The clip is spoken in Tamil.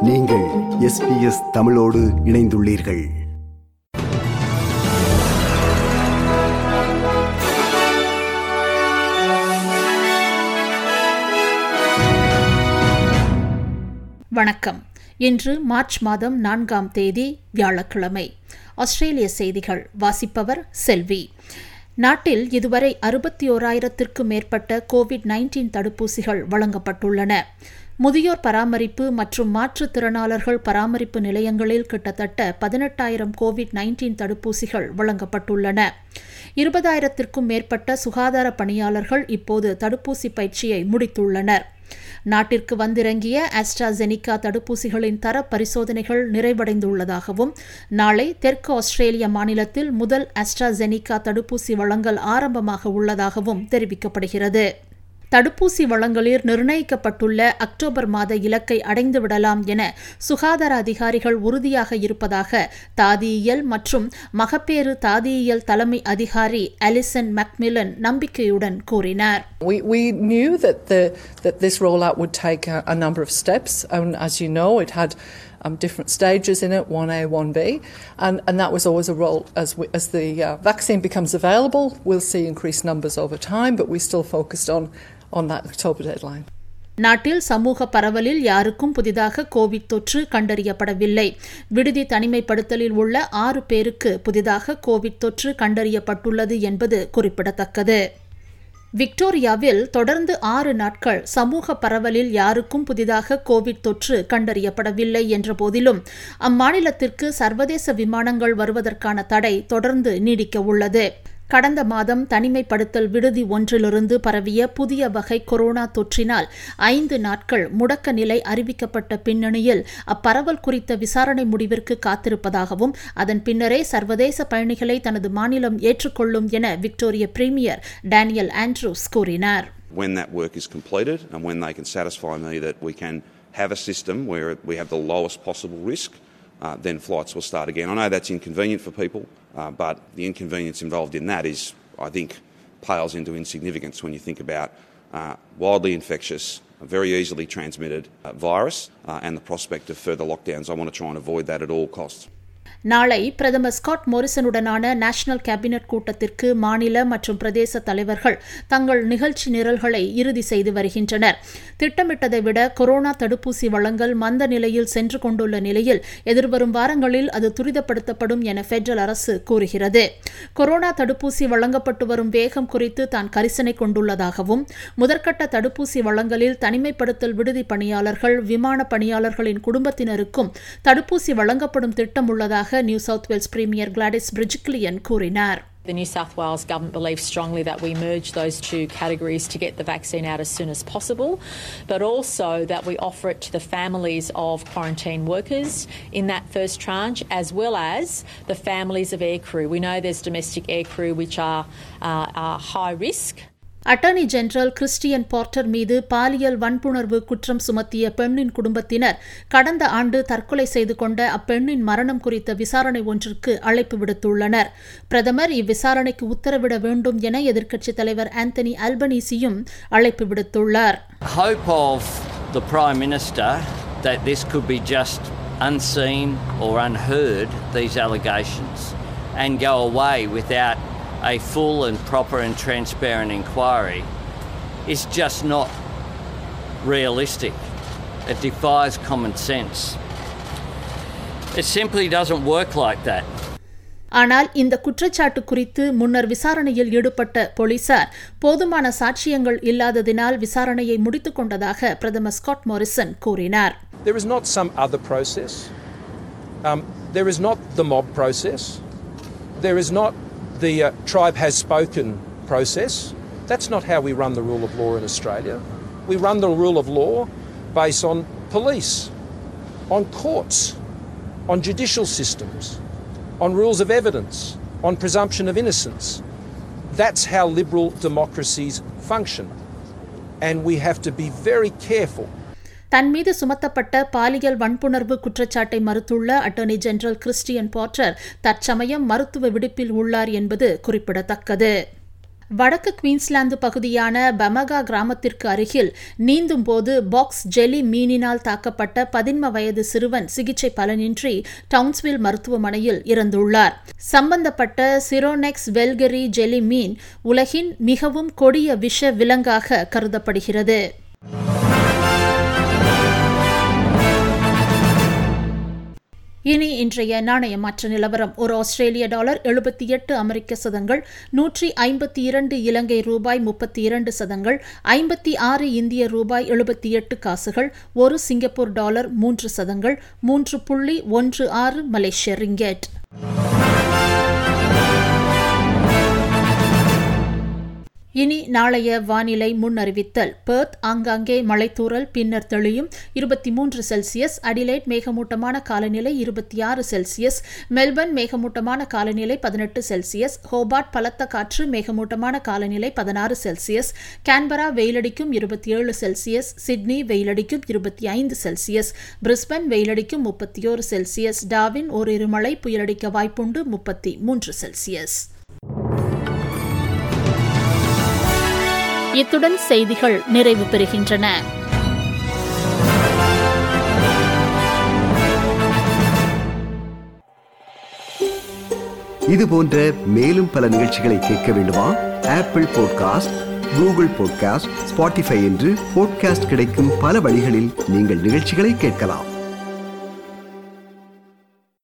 நீங்கள் எஸ்பிஎஸ் தமிழோடு இணைந்துள்ளீர்கள் வணக்கம் இன்று மார்ச் மாதம் நான்காம் தேதி வியாழக்கிழமை ஆஸ்திரேலிய செய்திகள் வாசிப்பவர் செல்வி நாட்டில் இதுவரை அறுபத்தி ஓராயிரத்திற்கும் மேற்பட்ட கோவிட் நைன்டீன் தடுப்பூசிகள் வழங்கப்பட்டுள்ளன முதியோர் பராமரிப்பு மற்றும் மாற்றுத்திறனாளர்கள் பராமரிப்பு நிலையங்களில் கிட்டத்தட்ட பதினெட்டாயிரம் கோவிட் நைன்டீன் தடுப்பூசிகள் வழங்கப்பட்டுள்ளன இருபதாயிரத்திற்கும் மேற்பட்ட சுகாதார பணியாளர்கள் இப்போது தடுப்பூசி பயிற்சியை முடித்துள்ளனர் நாட்டிற்கு வந்திறங்கிய ஆஸ்ட்ராசெனிகா தடுப்பூசிகளின் தர பரிசோதனைகள் நிறைவடைந்துள்ளதாகவும் நாளை தெற்கு ஆஸ்திரேலிய மாநிலத்தில் முதல் ஆஸ்ட்ராசெனிகா தடுப்பூசி வழங்கல் ஆரம்பமாக உள்ளதாகவும் தெரிவிக்கப்படுகிறது தடுப்பூசி வழங்கலில் நிர்ணயிக்கப்பட்டுள்ள அக்டோபர் மாத இலக்கை அடைந்துவிடலாம் என சுகாதார அதிகாரிகள் உறுதியாக இருப்பதாக தாதியியல் மற்றும் மகப்பேறு தாதியியல் தலைமை அதிகாரி அலிசன் மக்மிலன் நம்பிக்கையுடன் கூறினார் We, we knew that, the, that this rollout would take a, a number of steps, and as you know, it had um, different stages in it 1A, 1B, and, and that was always a role as, we, as the uh, vaccine becomes available. We'll see increased numbers over time, but we still focused on, on that October deadline. நாட்டில் சமூக பரவலில் யாருக்கும் புதிதாக கோவிட் தொற்று கண்டறியப்படவில்லை விடுதி தனிமைப்படுத்தலில் உள்ள ஆறு பேருக்கு புதிதாக கோவிட் தொற்று கண்டறியப்பட்டுள்ளது என்பது குறிப்பிடத்தக்கது விக்டோரியாவில் தொடர்ந்து ஆறு நாட்கள் சமூக பரவலில் யாருக்கும் புதிதாக கோவிட் தொற்று கண்டறியப்படவில்லை என்ற போதிலும் அம்மாநிலத்திற்கு சர்வதேச விமானங்கள் வருவதற்கான தடை தொடர்ந்து நீடிக்க உள்ளது கடந்த மாதம் தனிமைப்படுத்தல் விடுதி ஒன்றிலிருந்து பரவிய புதிய வகை கொரோனா தொற்றினால் ஐந்து நாட்கள் முடக்க நிலை அறிவிக்கப்பட்ட பின்னணியில் அப்பரவல் குறித்த விசாரணை முடிவிற்கு காத்திருப்பதாகவும் அதன் பின்னரே சர்வதேச பயணிகளை தனது மாநிலம் ஏற்றுக்கொள்ளும் என விக்டோரிய பிரீமியர் டேனியல் ஆண்ட்ரூஸ் கூறினார் when that work is completed and when they can satisfy me that we can have a system where we have the lowest possible risk, uh, then flights will start again. I know that's inconvenient for people, uh, but the inconvenience involved in that is, I think, pales into insignificance when you think about uh, wildly infectious, very easily transmitted uh, virus uh, and the prospect of further lockdowns. I want to try and avoid that at all costs. நாளை பிரதமர் ஸ்காட் மோரிசனுடனான நேஷனல் கேபினெட் கூட்டத்திற்கு மாநில மற்றும் பிரதேச தலைவர்கள் தங்கள் நிகழ்ச்சி நிரல்களை இறுதி செய்து வருகின்றனர் திட்டமிட்டதை விட கொரோனா தடுப்பூசி வழங்கல் மந்த நிலையில் சென்று கொண்டுள்ள நிலையில் எதிர்வரும் வாரங்களில் அது துரிதப்படுத்தப்படும் என பெடரல் அரசு கூறுகிறது கொரோனா தடுப்பூசி வழங்கப்பட்டு வரும் வேகம் குறித்து தான் கரிசனை கொண்டுள்ளதாகவும் முதற்கட்ட தடுப்பூசி வழங்கலில் தனிமைப்படுத்தல் விடுதி பணியாளர்கள் விமான பணியாளர்களின் குடும்பத்தினருக்கும் தடுப்பூசி வழங்கப்படும் திட்டம் உள்ளதாக New South Wales premier Gladys Berejiklian கூறினார் The New South Wales government believes strongly that we merge those two categories to get the vaccine out as soon as possible, but also that we offer it to the families of quarantine workers in that first tranche, as well as the families of aircrew. We know there's domestic aircrew which are, uh, are high risk. Attorney general Christian Porter மீது பாலியல் வன்புணர்வு குற்றம் சுமத்திய பெண்ணின் குடும்பத்தினர் கடந்த ஆண்டு தற்கொலை செய்து கொண்ட அப்பெண்ணின் மரணம் குறித்த விசாரணை ஒன்றிற்கு அழைப்பு விடுத்துள்ளனர் பிரதமர் இவ்விசாரணைக்கு உத்தரவிட வேண்டும் என எதிர்க்கட்சித் தலைவர் ஆந்தனி அல்பனீசியும் அழைப்பு விடுத்துள்ளார் hope of the Prime Minister that this could be just unseen or unheard, these allegations, and go away without a full and proper and transparent inquiry is just not realistic. It defies common sense. It simply doesn't work like that. ஆனால் இந்த குற்றச்சாட்டு குறித்து முன்னர் விசாரணையில் ஈடுபட்ட போலீசார் போதுமான சாட்சியங்கள் இல்லாததினால் விசாரணையை முடித்துக் கொண்டதாக பிரதமர் ஸ்காட் மோரிசன் கூறினார் There is not some other process. Um, there is not the mob process. There is not the uh, tribe has spoken process. That's not how we run the rule of law in Australia. We run the rule of law based on police, on courts, on judicial systems, on rules of evidence, on presumption of innocence. That's how liberal democracies function. And we have to be very careful தன் மீது சுமத்தப்பட்ட பாலியல் வன்புணர்வு குற்றச்சாட்டை மறுத்துள்ள அட்டர்னி ஜெனரல் கிறிஸ்டியன் பாட்டர் தற்சமயம் மருத்துவ விடுப்பில் உள்ளார் என்பது குறிப்பிடத்தக்கது வடக்கு குயின்ஸ்லாந்து பகுதியான பமகா கிராமத்திற்கு அருகில் நீந்தும் போது பாக்ஸ் ஜெலி மீனினால் தாக்கப்பட்ட பதின்ம வயது சிறுவன் சிகிச்சை பலனின்றி டவுன்ஸ்வில் மருத்துவமனையில் இறந்துள்ளார் சம்பந்தப்பட்ட சிரோனெக்ஸ் வெல்கரி ஜெலி மீன் உலகின் மிகவும் கொடிய விஷ விலங்காக கருதப்படுகிறது இனி இன்றைய நாணய மாற்ற நிலவரம் ஒரு ஆஸ்திரேலிய டாலர் எழுபத்தி எட்டு அமெரிக்க சதங்கள் நூற்றி ஐம்பத்தி இரண்டு இலங்கை ரூபாய் முப்பத்தி இரண்டு சதங்கள் ஐம்பத்தி ஆறு இந்திய ரூபாய் எழுபத்தி எட்டு காசுகள் ஒரு சிங்கப்பூர் டாலர் மூன்று சதங்கள் மூன்று புள்ளி ஒன்று ஆறு மலேசிய ரிங்கெட் இனி நாளைய வானிலை முன்னறிவித்தல் பெர்த் ஆங்காங்கே மழைத்தூறல் பின்னர் தெளியும் இருபத்தி மூன்று செல்சியஸ் அடிலைட் மேகமூட்டமான காலநிலை இருபத்தி ஆறு செல்சியஸ் மெல்பர்ன் மேகமூட்டமான காலநிலை பதினெட்டு செல்சியஸ் ஹோபார்ட் பலத்த காற்று மேகமூட்டமான காலநிலை பதினாறு செல்சியஸ் கேன்பரா வெயிலடிக்கும் இருபத்தி ஏழு செல்சியஸ் சிட்னி வெயிலடிக்கும் இருபத்தி ஐந்து செல்சியஸ் பிரிஸ்பன் வெயிலடிக்கும் முப்பத்தி ஓரு செல்சியஸ் டாவின் ஓரிரு மழை புயலடிக்க வாய்ப்புண்டு முப்பத்தி மூன்று செல்சியஸ் இத்துடன் செய்திகள் நிறைவு பெறுகின்றன இது போன்ற மேலும் பல நிகழ்ச்சிகளை கேட்க வேண்டுமா Apple podcast Google podcast Spotify என்று பாட்காஸ்ட் கிடைக்கும் பல வழிகளில் நீங்கள் நிகழ்ச்சிகளை கேட்கலாம்